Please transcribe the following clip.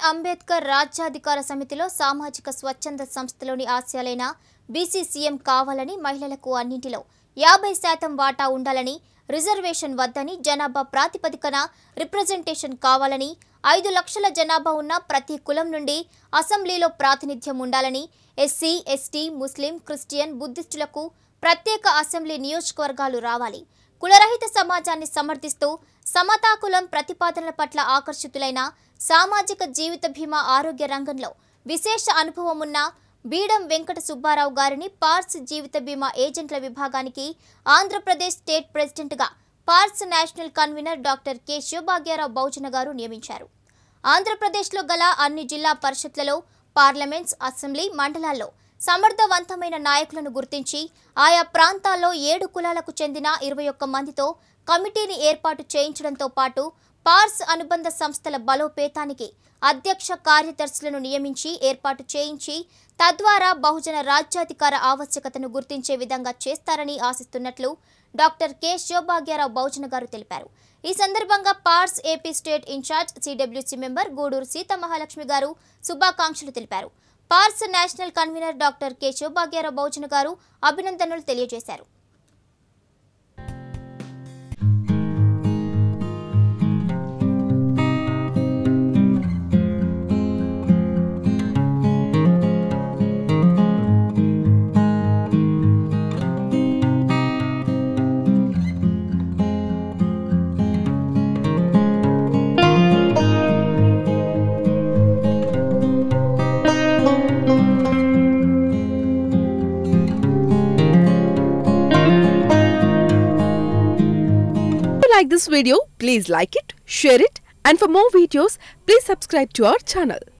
అంబేద్కర్ రాజ్యాధికార సమితిలో సామాజిక స్వచ్ఛంద సంస్థలోని ఆశయాలైన బీసీ సీఎం కావాలని మహిళలకు అన్నింటిలో యాభై శాతం వాటా ఉండాలని రిజర్వేషన్ వద్దని జనాభా ప్రాతిపదికన రిప్రజెంటేషన్ కావాలని ఐదు లక్షల జనాభా ఉన్న ప్రతి కులం నుండి అసెంబ్లీలో ప్రాతినిధ్యం ఉండాలని ఎస్సీ ఎస్టీ ముస్లిం క్రిస్టియన్ బుద్ధిస్టులకు ప్రత్యేక అసెంబ్లీ నియోజకవర్గాలు రావాలి కులరహిత సమాజాన్ని సమర్థిస్తూ సమతా కులం ప్రతిపాదనల పట్ల ఆకర్షితులైన సామాజిక జీవిత బీమా ఆరోగ్య రంగంలో విశేష అనుభవం ఉన్న బీడం వెంకట సుబ్బారావు గారిని పార్స్ జీవిత బీమా ఏజెంట్ల విభాగానికి ఆంధ్రప్రదేశ్ స్టేట్ ప్రెసిడెంట్గా పార్స్ national convener doctor K Shivabhagya Rao Bahujan garu నియమించారు ఆంధ్రప్రదేశ్లో గల అన్ని జిల్లా పరిషత్లలో పార్లమెంట్స్ అసెంబ్లీ మండలాల్లో సమర్థవంతమైన నాయకులను గుర్తించి ఆయా ప్రాంతాల్లో ఏడు కులాలకు చెందిన ఇరవై ఒక్క మందితో కమిటీని ఏర్పాటు చేయించడంతో పాటు పార్స్ అనుబంధ సంస్థల బలోపేతానికి అధ్యక్ష కార్యదర్శులను నియమించి ఏర్పాటు చేయించి తద్వారా బహుజన రాజ్యాధికార ఆవశ్యకతను గుర్తించే విధంగా చేస్తారని ఆశిస్తున్నట్లు డాక్టర్ కె శివభాగ్యారావు బహుజన గారు తెలిపారు ఈ సందర్భంగా పార్స్ AP state incharge CWC member Guduru Seethamahalakshmi garu శుభాకాంక్షలు తెలిపారు పార్స్ national convener doctor K Shivabhagya Rao Bahujan garu అభినందనలు తెలియజేశారు If you like this video, please like it, share it, and for more videos, please subscribe to our channel.